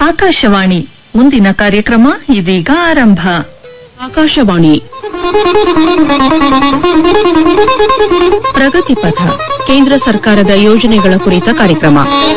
ಆಕಾಶವಾಣಿ ಮುಂದಿನ ಕಾರ್ಯಕ್ರಮ ಇದೀಗ ಆರಂಭ ಆಕಾಶವಾಣಿ ಪ್ರಗತಿ ಪಥ ಕೇಂದ್ರ ಸರ್ಕಾರದ ಯೋಜನೆಗಳ ಕುರಿತ ಕಾರ್ಯಕ್ರಮ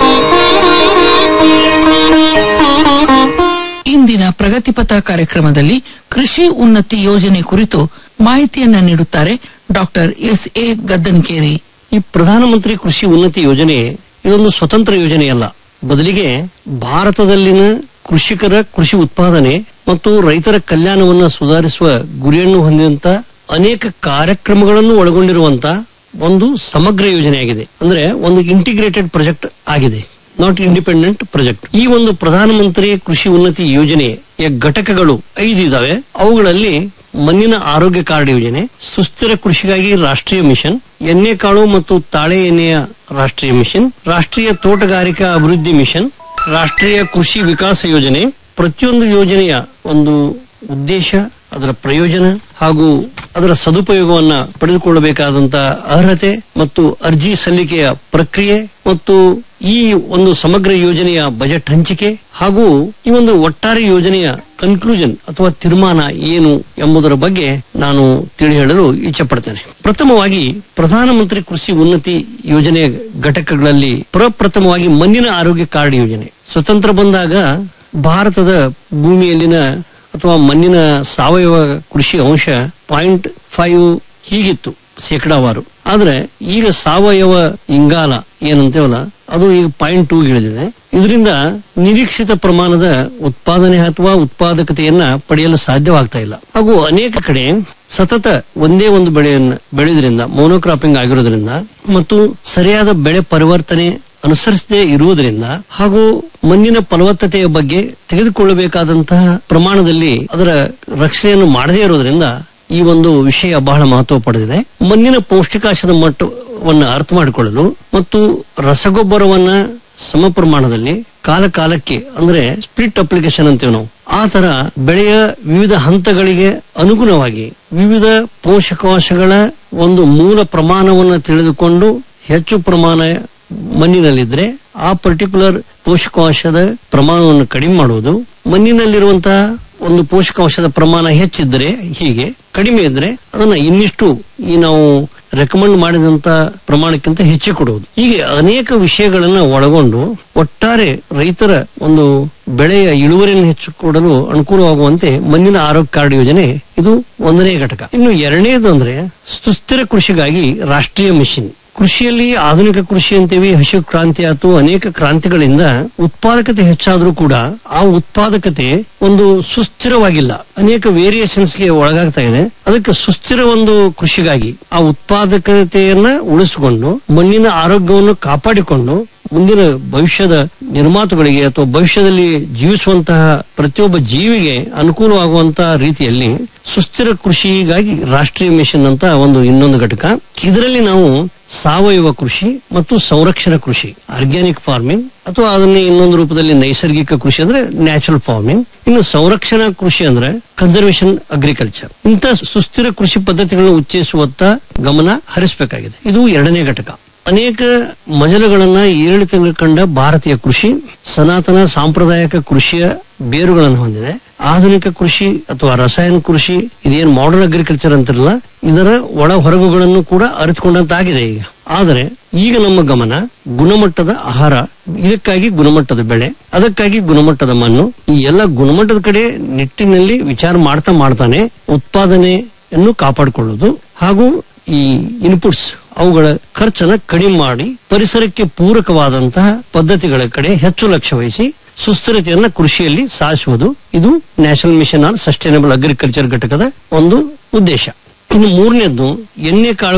ಇಂದಿನ ಪ್ರಗತಿಪಥ ಕಾರ್ಯಕ್ರಮದಲ್ಲಿ ಕೃಷಿ ಉನ್ನತಿ ಯೋಜನೆ ಕುರಿತು ಮಾಹಿತಿಯನ್ನ ನೀಡುತ್ತಾರೆ ಡಾಕ್ಟರ್ ಎಸ್ ಎ ಗದ್ದನ್ಕೇರಿ ಈ ಪ್ರಧಾನಮಂತ್ರಿ ಕೃಷಿ ಉನ್ನತಿ ಯೋಜನೆ ಇದೊಂದು ಸ್ವತಂತ್ರ ಯೋಜನೆಯಲ್ಲ ಬದಲಿಗೆ ಭಾರತದಲ್ಲಿನ ಕೃಷಿಕರ ಕೃಷಿ ಉತ್ಪಾದನೆ ಮತ್ತು ರೈತರ ಕಲ್ಯಾಣವನ್ನು ಸುಧಾರಿಸುವ ಗುರಿಯನ್ನು ಹೊಂದಿದಂತ ಅನೇಕ ಕಾರ್ಯಕ್ರಮಗಳನ್ನು ಒಳಗೊಂಡಿರುವಂತ ಒಂದು ಸಮಗ್ರ ಯೋಜನೆಯಾಗಿದೆ ಅಂದ್ರೆ ಒಂದು ಇಂಟಿಗ್ರೇಟೆಡ್ ಪ್ರಾಜೆಕ್ಟ್ ಆಗಿದೆ ನಾಟ್ ಇಂಡಿಪೆಂಡೆಂಟ್ ಪ್ರಾಜೆಕ್ಟ್ ಈ ಒಂದು ಪ್ರಧಾನಮಂತ್ರಿ ಕೃಷಿ ಉನ್ನತಿ ಯೋಜನೆಯ ಘಟಕಗಳು ಐದು ಇದಾವೆ ಅವುಗಳಲ್ಲಿ ಮಣ್ಣಿನ ಆರೋಗ್ಯ ಕಾರ್ಡ್ ಯೋಜನೆ ಸುಸ್ಥಿರ ಕೃಷಿಗಾಗಿ ರಾಷ್ಟ್ರೀಯ ಮಿಷನ್ ಎಣ್ಣೆಕಾಳು ಮತ್ತು ತಾಳೆ ಎಣ್ಣೆಯ ರಾಷ್ಟ್ರೀಯ ಮಿಷನ್ ರಾಷ್ಟ್ರೀಯ ತೋಟಗಾರಿಕಾ ಅಭಿವೃದ್ಧಿ ಮಿಷನ್ ರಾಷ್ಟ್ರೀಯ ಕೃಷಿ ವಿಕಾಸ ಯೋಜನೆ ಪ್ರತಿಯೊಂದು ಯೋಜನೆಯ ಒಂದು ಉದ್ದೇಶ ಅದರ ಪ್ರಯೋಜನ ಹಾಗೂ ಅದರ ಸದುಪಯೋಗವನ್ನ ಪಡೆದುಕೊಳ್ಳಬೇಕಾದಂತಹ ಅರ್ಹತೆ ಮತ್ತು ಅರ್ಜಿ ಸಲ್ಲಿಕೆಯ ಪ್ರಕ್ರಿಯೆ ಮತ್ತು ಈ ಒಂದು ಸಮಗ್ರ ಯೋಜನೆಯ ಬಜೆಟ್ ಹಂಚಿಕೆ ಹಾಗೂ ಈ ಒಂದು ಒಟ್ಟಾರೆ ಯೋಜನೆಯ ಕನ್ಕ್ಲೂಷನ್ ಅಥವಾ ತೀರ್ಮಾನ ಏನು ಎಂಬುದರ ಬಗ್ಗೆ ನಾನು ತಿಳಿ ಹೇಳಲು ಇಚ್ಛೆ ಪಡ್ತೇನೆ ಪ್ರಥಮವಾಗಿ ಪ್ರಧಾನಮಂತ್ರಿ ಕೃಷಿ ಉನ್ನತಿ ಯೋಜನೆಯ ಘಟಕಗಳಲ್ಲಿ ಪ್ರಪ್ರಥಮವಾಗಿ ಮಣ್ಣಿನ ಆರೋಗ್ಯ ಕಾರ್ಡ್ ಯೋಜನೆ ಸ್ವತಂತ್ರ ಬಂದಾಗ ಭಾರತದ ಭೂಮಿಯಲ್ಲಿನ ಅಥವಾ ಮಣ್ಣಿನ ಸಾವಯವ ಕೃಷಿ ಅಂಶ ಪಾಯಿಂಟ್ ಫೈವ್ ಹೀಗಿತ್ತು ಶೇಕಡಾವಾರು ಆದ್ರೆ ಈಗ ಸಾವಯವ ಇಂಗಾಲ ಏನಂತೇವಲ್ಲ ಅದು ಈಗ ಪಾಯಿಂಟ್ ಟೂ ಇಳಿದಿದೆ ಇದರಿಂದ ನಿರೀಕ್ಷಿತ ಪ್ರಮಾಣದ ಉತ್ಪಾದನೆ ಅಥವಾ ಉತ್ಪಾದಕತೆಯನ್ನ ಪಡೆಯಲು ಸಾಧ್ಯವಾಗ್ತಾ ಇಲ್ಲ ಹಾಗೂ ಅನೇಕ ಕಡೆ ಸತತ ಒಂದೇ ಒಂದು ಬೆಳೆಯನ್ನ ಬೆಳೆದ್ರಿಂದ ಮೋನೋಕ್ರಾಪಿಂಗ್ ಆಗಿರೋದ್ರಿಂದ ಮತ್ತು ಸರಿಯಾದ ಬೆಳೆ ಪರಿವರ್ತನೆ ಅನುಸರಿಸದೇ ಇರುವುದರಿಂದ ಹಾಗೂ ಮಣ್ಣಿನ ಫಲವತ್ತತೆಯ ಬಗ್ಗೆ ತೆಗೆದುಕೊಳ್ಳಬೇಕಾದಂತಹ ಪ್ರಮಾಣದಲ್ಲಿ ಅದರ ರಕ್ಷಣೆಯನ್ನು ಮಾಡದೇ ಇರೋದ್ರಿಂದ ಈ ಒಂದು ವಿಷಯ ಬಹಳ ಮಹತ್ವ ಪಡೆದಿದೆ ಮಣ್ಣಿನ ಪೌಷ್ಟಿಕಾಂಶದ ಮಟ್ಟವನ್ನು ಅರ್ಥ ಮಾಡಿಕೊಳ್ಳಲು ಮತ್ತು ರಸಗೊಬ್ಬರವನ್ನ ಸಮ ಪ್ರಮಾಣದಲ್ಲಿ ಕಾಲ ಕಾಲಕ್ಕೆ ಅಂದ್ರೆ ಸ್ಪ್ಲಿಟ್ ಅಪ್ಲಿಕೇಶನ್ ಅಂತೀವಿ ನಾವು ಆ ತರ ಬೆಳೆಯ ವಿವಿಧ ಹಂತಗಳಿಗೆ ಅನುಗುಣವಾಗಿ ವಿವಿಧ ಪೋಷಕಾಂಶಗಳ ಒಂದು ಮೂಲ ಪ್ರಮಾಣವನ್ನು ತಿಳಿದುಕೊಂಡು ಹೆಚ್ಚು ಪ್ರಮಾಣ ಮಣ್ಣಿನಲ್ಲಿದ್ರೆ ಆ ಪರ್ಟಿಕ್ಯುಲರ್ ಪೋಷಕಾಂಶದ ಪ್ರಮಾಣವನ್ನು ಕಡಿಮೆ ಮಾಡುವುದು ಮಣ್ಣಿನಲ್ಲಿರುವಂತಹ ಒಂದು ಪೋಷಕಾಂಶದ ಪ್ರಮಾಣ ಹೆಚ್ಚಿದ್ರೆ ಹೀಗೆ ಕಡಿಮೆ ಇದ್ರೆ ಅದನ್ನ ಇನ್ನಿಷ್ಟು ಈ ನಾವು ರೆಕಮೆಂಡ್ ಮಾಡಿದಂತ ಪ್ರಮಾಣಕ್ಕಿಂತ ಹೆಚ್ಚು ಕೊಡುವುದು ಹೀಗೆ ಅನೇಕ ವಿಷಯಗಳನ್ನ ಒಳಗೊಂಡು ಒಟ್ಟಾರೆ ರೈತರ ಒಂದು ಬೆಳೆಯ ಇಳುವರಿಯನ್ನು ಹೆಚ್ಚು ಕೊಡಲು ಅನುಕೂಲವಾಗುವಂತೆ ಮಣ್ಣಿನ ಆರೋಗ್ಯ ಕಾರ್ಡ್ ಯೋಜನೆ ಇದು ಒಂದನೇ ಘಟಕ ಇನ್ನು ಎರಡನೇದು ಅಂದ್ರೆ ಸುಸ್ಥಿರ ಕೃಷಿಗಾಗಿ ರಾಷ್ಟ್ರೀಯ ಮಿಷನ್ ಕೃಷಿಯಲ್ಲಿ ಆಧುನಿಕ ಕೃಷಿ ಅಂತೀವಿ ಹಸಿರು ಕ್ರಾಂತಿ ಆಯ್ತು ಅನೇಕ ಕ್ರಾಂತಿಗಳಿಂದ ಉತ್ಪಾದಕತೆ ಹೆಚ್ಚಾದ್ರೂ ಕೂಡ ಆ ಉತ್ಪಾದಕತೆ ಒಂದು ಸುಸ್ಥಿರವಾಗಿಲ್ಲ ಅನೇಕ ವೇರಿಯೇಷನ್ಸ್ ಗೆ ಒಳಗಾಗ್ತಾ ಇದೆ ಅದಕ್ಕೆ ಸುಸ್ಥಿರ ಒಂದು ಕೃಷಿಗಾಗಿ ಆ ಉತ್ಪಾದಕತೆಯನ್ನ ಉಳಿಸಿಕೊಂಡು ಮಣ್ಣಿನ ಆರೋಗ್ಯವನ್ನು ಕಾಪಾಡಿಕೊಂಡು ಮುಂದಿನ ಭವಿಷ್ಯದ ನಿರ್ಮಾತುಗಳಿಗೆ ಅಥವಾ ಭವಿಷ್ಯದಲ್ಲಿ ಜೀವಿಸುವಂತಹ ಪ್ರತಿಯೊಬ್ಬ ಜೀವಿಗೆ ಅನುಕೂಲವಾಗುವಂತಹ ರೀತಿಯಲ್ಲಿ ಸುಸ್ಥಿರ ಕೃಷಿಗಾಗಿ ರಾಷ್ಟ್ರೀಯ ಮಿಷನ್ ಅಂತ ಒಂದು ಇನ್ನೊಂದು ಘಟಕ ಇದರಲ್ಲಿ ನಾವು ಸಾವಯವ ಕೃಷಿ ಮತ್ತು ಸಂರಕ್ಷಣಾ ಕೃಷಿ ಆರ್ಗ್ಯಾನಿಕ್ ಫಾರ್ಮಿಂಗ್ ಅಥವಾ ಅದನ್ನೇ ಇನ್ನೊಂದು ರೂಪದಲ್ಲಿ ನೈಸರ್ಗಿಕ ಕೃಷಿ ಅಂದ್ರೆ ನ್ಯಾಚುರಲ್ ಫಾರ್ಮಿಂಗ್ ಇನ್ನು ಸಂರಕ್ಷಣಾ ಕೃಷಿ ಅಂದ್ರೆ ಕನ್ಸರ್ವೇಷನ್ ಅಗ್ರಿಕಲ್ಚರ್ ಇಂಥ ಸುಸ್ಥಿರ ಕೃಷಿ ಪದ್ಧತಿಗಳನ್ನು ಉಚ್ಚೇಸುವತ್ತ ಗಮನ ಹರಿಸಬೇಕಾಗಿದೆ ಇದು ಎರಡನೇ ಘಟಕ ಅನೇಕ ಮಜಲುಗಳನ್ನ ಏರಿಳಿತ ಕಂಡ ಭಾರತೀಯ ಕೃಷಿ ಸನಾತನ ಸಾಂಪ್ರದಾಯಿಕ ಕೃಷಿಯ ಬೇರುಗಳನ್ನು ಹೊಂದಿದೆ ಆಧುನಿಕ ಕೃಷಿ ಅಥವಾ ರಸಾಯನ ಕೃಷಿ ಇದೇನು ಮಾಡರ್ನ್ ಅಗ್ರಿಕಲ್ಚರ್ ಅಂತಿರಲ್ಲ ಇದರ ಒಳ ಹೊರಗುಗಳನ್ನು ಕೂಡ ಅರಿತುಕೊಂಡಂತಾಗಿದೆ ಈಗ ಆದರೆ ಈಗ ನಮ್ಮ ಗಮನ ಗುಣಮಟ್ಟದ ಆಹಾರ ಇದಕ್ಕಾಗಿ ಗುಣಮಟ್ಟದ ಬೆಳೆ ಅದಕ್ಕಾಗಿ ಗುಣಮಟ್ಟದ ಮಣ್ಣು ಈ ಎಲ್ಲ ಗುಣಮಟ್ಟದ ಕಡೆ ನಿಟ್ಟಿನಲ್ಲಿ ವಿಚಾರ ಮಾಡ್ತಾ ಮಾಡ್ತಾನೆ ಉತ್ಪಾದನೆಯನ್ನು ಕಾಪಾಡಿಕೊಳ್ಳುವುದು ಹಾಗೂ ಈ ಇನ್ಪುಟ್ಸ್ ಅವುಗಳ ಖರ್ಚನ್ನ ಕಡಿಮೆ ಮಾಡಿ ಪರಿಸರಕ್ಕೆ ಪೂರಕವಾದಂತಹ ಪದ್ಧತಿಗಳ ಕಡೆ ಹೆಚ್ಚು ಲಕ್ಷ್ಯ ವಹಿಸಿ ಸುಸ್ಥಿರತೆಯನ್ನ ಕೃಷಿಯಲ್ಲಿ ಸಾಧಿಸುವುದು ಇದು national mission on sustainable agriculture ಘಟಕದ ಒಂದು ಉದ್ದೇಶ ಇನ್ನು ಮೂರನೇದ್ದು ಎಣ್ಣೆ ಕಾಳು